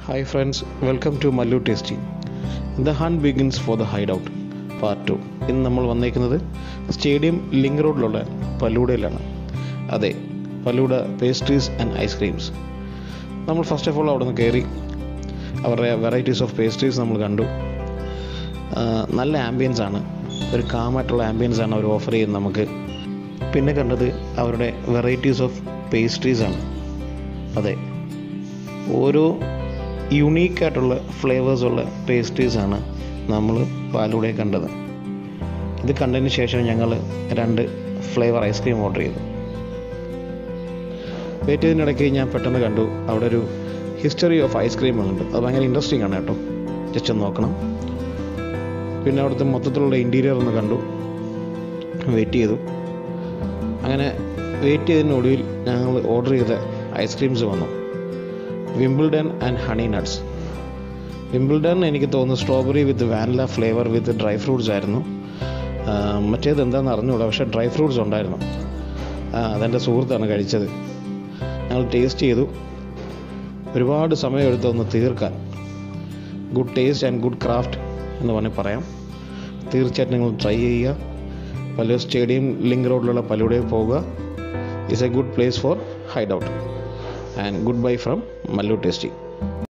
Hi friends, welcome to Mallu Tasty. The hunt begins for the hideout part two ഇന്ന് നമ്മൾ വന്നേക്കുന്നത് stadium link റോഡിലുള്ള പലൂടയിലാണ് അതെ പലൂട പേസ്ട്രീസ് ആൻഡ് ഐസ്ക്രീംസ് നമ്മൾ ഫസ്റ്റ് ഓഫ് ഓൾ അവിടെ നിന്ന് കയറി അവരുടെ വെറൈറ്റീസ് ഓഫ് പേസ്ട്രീസ് നമ്മൾ കണ്ടു ആ, നല്ല ആംബിയൻസ് ആണ് ഒരു കാമായിട്ടുള്ള ആംബിയൻസ് ആണ് അവർ ഓഫർ ചെയ്യുന്നത് നമുക്ക് പിന്നെ കണ്ടത് അവരുടെ വെറൈറ്റീസ് ഓഫ് പേസ്ട്രീസ് ആണ് അതെ ഓരോ യുണീക്കായിട്ടുള്ള ഫ്ലേവേഴ്സ് ഉള്ള പേസ്ട്രീസ് ആണ് നമ്മൾ പാലൂടെ കണ്ടത് ഇത് കണ്ടതിന് ശേഷം ഞങ്ങൾ രണ്ട് ഫ്ലേവർ ഐസ്ക്രീം ഓർഡർ ചെയ്തു വെയിറ്റ് ചെയ്തതിനിടയ്ക്ക് ഞാൻ പെട്ടെന്ന് കണ്ടു അവിടെ ഒരു ഹിസ്റ്ററി ഓഫ് ഐസ്ക്രീം ഉണ്ട് അത് ഭയങ്കര ഇൻട്രസ്റ്റിംഗ് ആണ് കേട്ടോ ജസ്റ്റ് ഒന്ന് നോക്കണം പിന്നെ അവിടുത്തെ മൊത്തത്തിലുള്ള ഇൻറ്റീരിയർ ഒന്ന് കണ്ടു വെയിറ്റ് ചെയ്തു അങ്ങനെ വെയിറ്റ് ചെയ്തതിനൊടുവിൽ ഞങ്ങൾ ഓർഡർ ചെയ്ത ഐസ്ക്രീംസ് വന്നു Wimbledon and honey nuts Wimbledon എനിക്ക് തോന്നുന്നു strawberry with vanilla flavour with dry fruits ആയിരുന്നു ആ, മറ്റേത് എന്താണെന്ന് അറിഞ്ഞൂടാ പക്ഷേ ഡ്രൈ ഫ്രൂട്ട്സ് ഉണ്ടായിരുന്നു ആ, അതെൻ്റെ സുഹൃത്താണ് കഴിച്ചത് ഞങ്ങൾ ടേസ്റ്റ് ചെയ്തു ഒരുപാട് സമയമെടുത്ത് ഒന്ന് തീർക്കാൻ good taste and good craft എന്ന് വേണമെങ്കിൽ പറയാം തീർച്ചയായിട്ടും നിങ്ങൾ ട്രൈ ചെയ്യുക പല സ്റ്റേഡിയം ലിങ്ക് റോഡിലുള്ള പലരുടെയും പോവുക is a good place for hideout and goodbye from Mallu tasty